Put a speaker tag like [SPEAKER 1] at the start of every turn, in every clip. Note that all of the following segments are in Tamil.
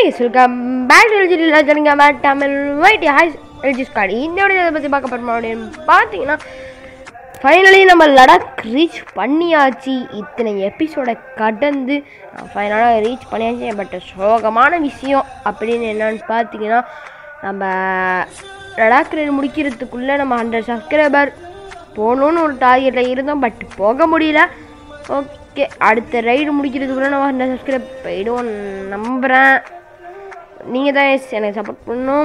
[SPEAKER 1] கைஸ் வெல்கம் பேக் எல்ஜி லஜனிங்க பேக் தமிழ் வைட் ஹாய் எல்ஜி ஸ்காட் இந்த வீடியோ இதை பற்றி பார்க்க போகிறோம் அப்படின்னு பார்த்தீங்கன்னா ஃபைனலி நம்ம லடாக் ரீச் பண்ணியாச்சு இத்தனை எபிசோடை கடந்து ஃபைனலாக ரீச் பண்ணியாச்சு பட் சோகமான விஷயம் அப்படின்னு என்னன்னு பார்த்தீங்கன்னா நம்ம லடாக் ரைடு முடிக்கிறதுக்குள்ளே நம்ம ஹண்ட்ரட் சப்ஸ்கிரைபர் போகணுன்னு ஒரு டார்கெட்டில் இருந்தோம் பட் போக முடியல ஓகே அடுத்த ரைடு முடிக்கிறதுக்குள்ளே நம்ம ஹண்ட்ரட் சப்ஸ்கிரைப் போயிடுவோம் நம்புகிறேன் நீங்கள் தான் எஸ் எனக்கு சப்போர்ட் பண்ணணும்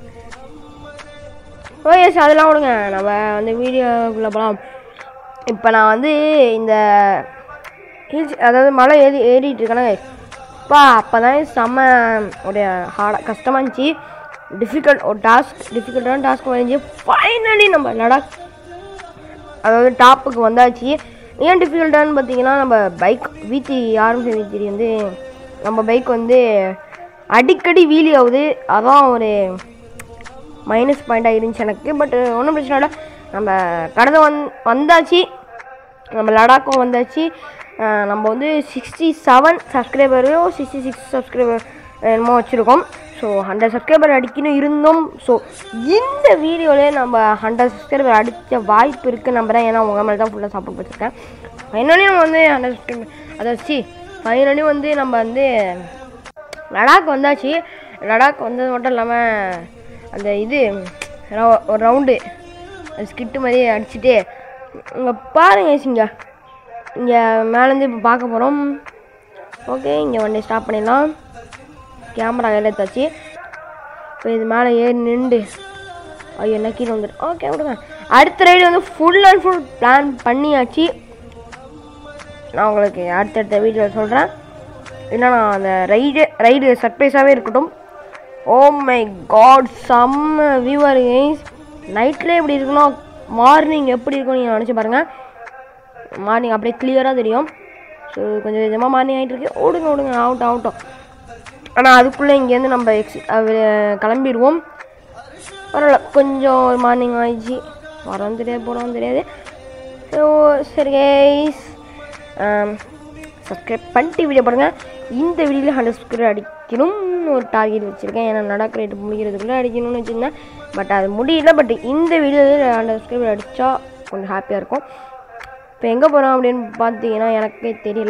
[SPEAKER 1] ஓ எஸ் அதெல்லாம் விடுங்க நம்ம வந்து வீடியோக்குள்ளே போகலாம் இப்போ நான் வந்து இந்த ஹில்ஸ் அதாவது மலை ஏறி ஏறிட்டு இருக்கேன்னா அப்பா அப்போ தான் செம்ம ஒரு ஹார்டாக கஷ்டமாக இருந்துச்சு டிஃபிகல்ட் ஒரு டாஸ்க் டிஃபிகல்ட்டான டாஸ்க் வந்துச்சு ஃபைனலி நம்ம லடாக் அதாவது டாப்புக்கு வந்தாச்சு ஏன் டிஃபிகல்ட்டானு பார்த்தீங்கன்னா நம்ம பைக் வீத்தி ஆரம்பிச்ச வீத்தி வந்து நம்ம பைக் வந்து அடிக்கடி வீலி ஆகுது அதான் ஒரு மைனஸ் பாயிண்ட்டாக இருந்துச்சு எனக்கு பட் ஒன்றும் பிரச்சனை இல்லை நம்ம கடந்து வந் வந்தாச்சு நம்ம லடாக்கும் வந்தாச்சு அஹ் நம்ம வந்து சிக்ஸ்டி செவன் சப்ஸ்கிரைபரோ சிக்ஸ்டி சிக்ஸ் சப்ஸ்கிரைபர் என்னமோ வச்சுருக்கோம் ஸோ ஹண்ட்ரட் சப்ஸ்கிரைபர் அடிக்கணும் இருந்தோம் ஸோ இந்த வீடியோவிலே நம்ம ஹண்ட்ரட் சப்ஸ்கிரைபர் அடித்த வாய்ப்பு இருக்குது நம்புறேன் ஏன்னா உங்கள் மேலே தான் ஃபுல்லாக சப்போர்ட் வச்சுருக்கேன் ஃபைனலி நம்ம வந்து ஹண்ட்ரட் சப்ஸ்கிரைபர் அதை வச்சு ஃபைனலி வந்து நம்ம வந்து லடாக் வந்தாச்சு லடாக் வந்தது மட்டும் இல்லாமல் அந்த இது ரவு- ஒரு ரவுண்டு அது ஸ்கிட்டு மாதிரி அடிச்சுட்டு இங்கே பாருங்க இங்க இங்கே மேலேருந்து இப்போ பார்க்க போகிறோம் ஓகே இங்கே வண்டி ஸ்டாப் பண்ணிடலாம் கேமரா கையில் எடுத்தாச்சு இப்போ இது மேலே ஏறி நின்று ஐயோ என்ன கீழே வந்துட்டு ஓகே விடுங்க அடுத்த ரைடு வந்து ஃபுல் அண்ட் ஃபுல் பிளான் பண்ணியாச்சு நான் உங்களுக்கு அடுத்தடுத்த வீடியோவில் சொல்கிறேன் இல்லைனா நான் அந்த ரைடு ரைடு சர்ப்ரைஸாகவே இருக்கட்டும் ஓ மை காட் செம்ம வியூவர் கைஸ் நைட்டில் எப்படி இருக்கணும் மார்னிங் எப்படி இருக்கும் நீங்கள் நினச்சி பாருங்கள் மார்னிங் அப்படியே கிளியராக தெரியும் ஸோ கொஞ்சம் கொஞ்சமாக மார்னிங் ஆகிட்டு இருக்கு ஓடுங்க ஓடுங்க ஆகட்டும் ஆகட்டும் ஆனால் அதுக்குள்ளே இங்கேருந்து நம்ம எக்ஸி கிளம்பிடுவோம் பரவாயில்ல கொஞ்சம் ஒரு மார்னிங் ஆயிடுச்சு வரோம் தெரியாது போகிறோம் தெரியாது ஸோ சரி கைஸ் சப்ஸ்கிரைப் பண்ணிட்டு வீடியோ பாருங்கள் இந்த வீடியோவில் ஹண்ட்ரட் சப்ஸ்கிரைப் அடிக்கணும்னு ஒரு டார்கெட் வச்சுருக்கேன் ஏன்னா நடக்க ரேட்டு முடிக்கிறதுக்குள்ளே அடிக்கணும்னு வச்சுருந்தேன் பட் அது முடியல பட் இந்த வீடியோவில் ஹண்ட்ரட் சப்ஸ்கிரைபர் அடித்தா கொஞ்சம் ஹாப்பியாக இருக்கும் இப்போ எங்கே போகிறோம் அப்படின்னு பார்த்தீங்கன்னா எனக்கே தெரியல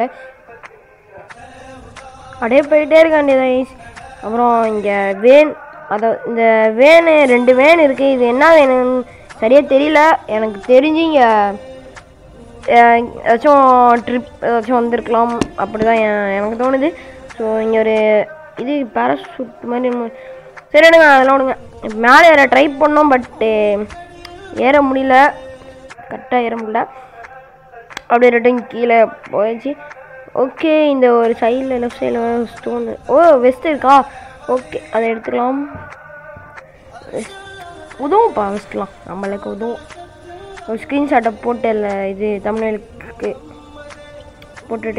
[SPEAKER 1] அப்படியே போயிட்டே இருக்க வேண்டியது அப்புறம் இங்கே வேன் அதை இந்த வேனு ரெண்டு வேன் இருக்குது இது என்ன வேணுன்னு சரியாக தெரியல எனக்கு தெரிஞ்சு இங்கே ஏதாச்சும் ட்ரிப் ஏதாச்சும் வந்திருக்கலாம் அப்படி தான் எனக்கு தோணுது ஸோ இங்கே ஒரு இது பேராஷூட் மாதிரி என்னமோ- சரி எடுங்க அதெல்லாம் விடுங்க மேலே ஏற ட்ரை பண்ணோம் பட்டு ஏற முடியல கரெக்டாக ஏற முடியல அப்படியே ரிட்டன் கீழே போயிடுச்சு ஓகே இந்த ஒரு சைடில் லெஃப்ட் சைடில் ஸ்டோன் ஓ வெஸ்ட் இருக்கா ஓகே அதை எடுத்துக்கலாம் Vest. உதவும்ப்பா வெஸ்ட்லாம் நம்மளுக்கு உதவும் ஒரு ஸ்க்ரீன்ஷாட்டை போட்டு இல்லை இது தமிழுக்கு போட்டுட்டு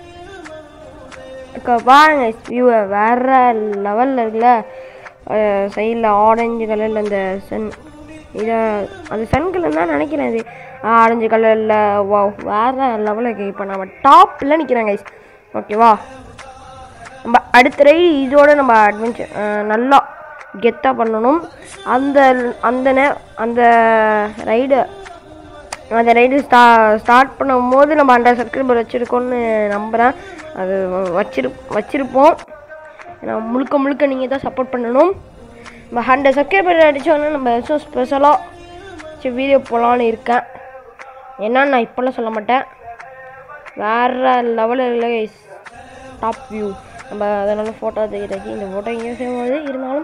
[SPEAKER 1] அக்கா பாருங்க வியூவை வேற லெவலில் இருக்குல்ல சைடில் ஆரஞ்சு கலரில் அந்த சன் இதை அந்த சன் கலர் தான் நினைக்கிறேன் இது ஆரஞ்சு கலரில் வா வேற லெவலில் இருக்கு இப்போ நம்ம டாப்பில் நிற்கிறேன் கைஸ் ஓகேவா நம்ம அடுத்த ரைடு இதோட நம்ம அட்வென்ச்சர் நல்லா கெத்தாக பண்ணணும் அந்த அந்த நே அந்த ரைடு அந்த ரைடு ஸ்டா ஸ்டார்ட் பண்ணும்போது நம்ம ஹண்ட்ரட் சப்ஸ்கிரைபர் வச்சுருக்கோன்னு நம்புகிறேன் அது வச்சிரு வச்சுருப்போம் ஏன்னா முழுக்க முழுக்க நீங்கள் தான் சப்போர்ட் பண்ணணும் நம்ம ஹண்ட்ரட் சப்ஸ்கிரைபர் அடித்தோன்னா நம்ம ஸோ ஸ்பெஷலாக சரி வீடியோ போகலான்னு இருக்கேன் என்னன்னு நான் இப்போல்லாம் சொல்ல மாட்டேன் வேறு லெவலில் இல்லை டாப் வியூ நம்ம அதனால ஃபோட்டோ எடுத்தாச்சு இந்த ஃபோட்டோ எங்கேயும் சேவ் ஆகுது இருந்தாலும்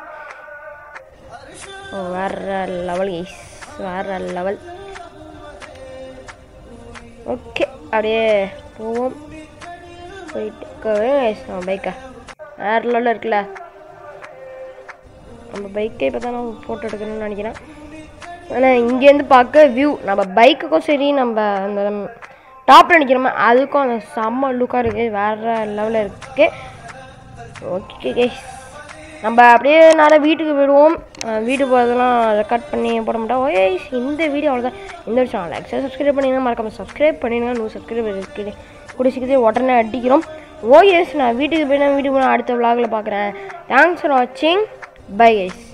[SPEAKER 1] ஓ, வேற லெவல் கைஸ் வேற லெவல் ஓகே அப்படியே போவோம் போயிட்டு guys, நம்ம பைக்கை வேற லெவலில் இருக்குல்ல நம்ம பைக்கே இப்போ தான் நான் ஃபோட்டோ எடுக்கணும்னு நினைக்கிறேன் ஆனால் இங்கேருந்து பார்க்க வியூ நம்ம பைக்குக்கும் சரி நம்ம அந்த டாப்பில் நிற்கிறோமா அதுக்கும் அந்த செம்ம லுக்காக இருக்குது வேறு லெவலில் இருக்குது ஓகே கேஸ் நம்ம அப்படியே நேரம் வீட்டுக்கு போயிடுவோம் அஹ் வீட்டுக்கு போகிறதெல்லாம் ரெக்கார்ட் பண்ணி போட மாட்டோம் ஓகே இந்த வீடியோ அவ்வளோதான் இந்த விஷயம் லைக் சப்ஸ்கிரைப் பண்ணிங்கன்னா மறக்காம சப்ஸ்கிரைப் பண்ணிடுங்க நூறு சப்ஸ்கிரைபர் இருக்குது கூடிய சீக்கிரத்தில் உடனே அடிக்கிறோம் ஓ எஸ் நான் வீட்டுக்கு போய் தான் வீட்டுக்கு போய் அடுத்த vlogல பார்க்குறேன் தேங்க்ஸ் ஃபார் வாட்சிங் பை கைஸ்